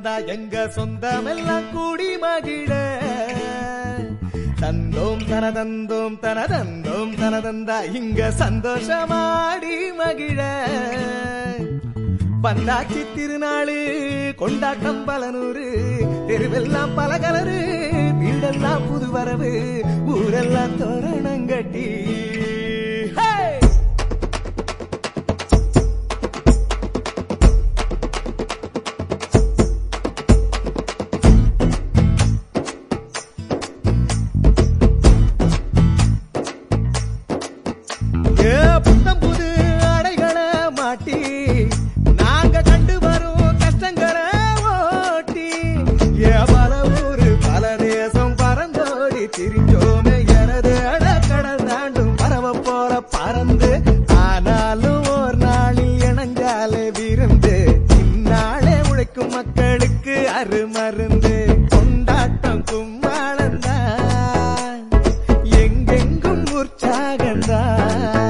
வந்தா எங்க சொந்தமெல்லாம் கூடி மகிழ தந்தோம் தனதந்தோம் தனதந்தோம் தனதந்தா இங்க சந்தோஷமாடி மகிழ வந்தாச்சி திருநாளு கொண்டாட்டம் பலனூரு தெருவெல்லாம் பல கலரு வீடெல்லாம் புது வரவு ஊரெல்லாம் தோரணங்கட்டி Hey! ஏ புத்தம் புது அடைகளை மாட்டி நாங்க கண்டு வரும் கஷ்டங்களை ஓட்டி ஏ பல ஊரு பல தேசம் பறந்தோடி திரிஞ்சோமே எனது அடக்கடல் தாண்டும் பரவ போற பறந்து ஆனாலும் ஒரு நாளில் இணைஞ்சாலே விருந்து இந்நாளே உழைக்கும் மக்களுக்கு அருமருந்து கொண்டாட்டம் கும்மாளந்தான் எங்கெங்கும் உற்சாகந்தான்